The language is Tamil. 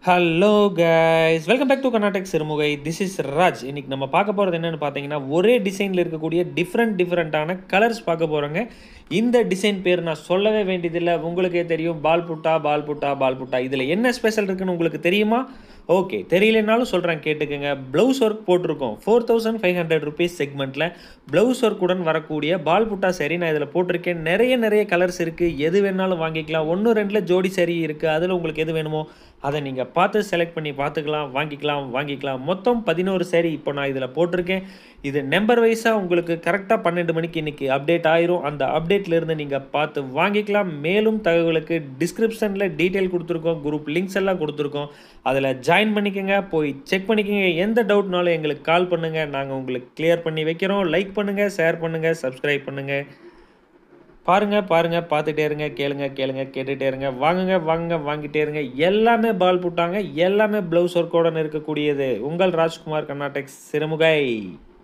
hello guys welcome back to Karnatak Sirumugai this is Raj இன்னைக்கு நம்ம பார்க்க போகிறது என்னென்னு பார்த்தீங்கன்னா ஒரே டிசைனில் இருக்கக்கூடிய டிஃப்ரெண்ட் டிஃப்ரெண்ட்டான கலர்ஸ் பார்க்க போகிறோங்க இந்த டிசைன் பேர் நான் சொல்லவே வேண்டியதில்லை உங்களுக்கே தெரியும் பால் புட்டா பால் புட்டா பால் புட்டா இதில் என்ன ஸ்பெஷல் இருக்குன்னு உங்களுக்கு தெரியுமா ஓகே தெரியலனாலும் சொல்கிறேன் கேட்டுக்கோங்க ப்ளவுஸ் ஒர்க் போட்டிருக்கோம் four thousand five hundred rupees செக்மெண்ட்டில் ப்ளவுஸ் ஒர்க்குடன் வரக்கூடிய பால் புட்டா சரி நான் இதில் போட்டிருக்கேன் நிறைய நிறைய கலர்ஸ் இருக்குது எது வேணாலும் வாங்கிக்கலாம் ஒன்று ரெண்டில் ஜோடி சரி இருக்குது அதில் உங்களுக்கு எது வேணுமோ அதை நீங்கள் பார்த்து செலக்ட் பண்ணி பார்த்துக்கலாம் வாங்கிக்கலாம் வாங்கிக்கலாம் மொத்தம் பதினோரு சேரீ இப்போ நான் இதில் போட்டிருக்கேன் இது நம்பர் வைஸாக உங்களுக்கு கரெக்டாக பன்னெண்டு மணிக்கு இன்றைக்கி அப்டேட் ஆயிரும் அந்த அப்டேட்லேருந்து நீங்கள் பார்த்து வாங்கிக்கலாம் மேலும் தகவலுக்கு டிஸ்கிரிப்ஷனில் டீட்டெயில் கொடுத்துருக்கோம் குரூப் லிங்க்ஸ் எல்லாம் கொடுத்துருக்கோம் அதில் ஜாயின் பண்ணிக்கோங்க போய் செக் பண்ணிக்கோங்க எந்த டவுட்னாலும் எங்களுக்கு கால் பண்ணுங்கள் நாங்கள் உங்களுக்கு கிளியர் பண்ணி வைக்கிறோம் லைக் பண்ணுங்கள் ஷேர் பண்ணுங்கள் சப்ஸ்கிரைப் பண்ணுங்கள் பாருங்க பாருங்க பார்த்துட்டே இருங்க கேளுங்க கேளுங்க கேட்டுட்டே இருங்க வாங்குங்க வாங்குங்க வாங்கிட்டே இருங்க எல்லாமே பால் புட்டாங்க எல்லாமே ப்ளவுஸ் ஒர்க்கோட இருக்கக்கூடியது உங்கள் ராஜ்குமார் கர்நாடக் சிறுமுகை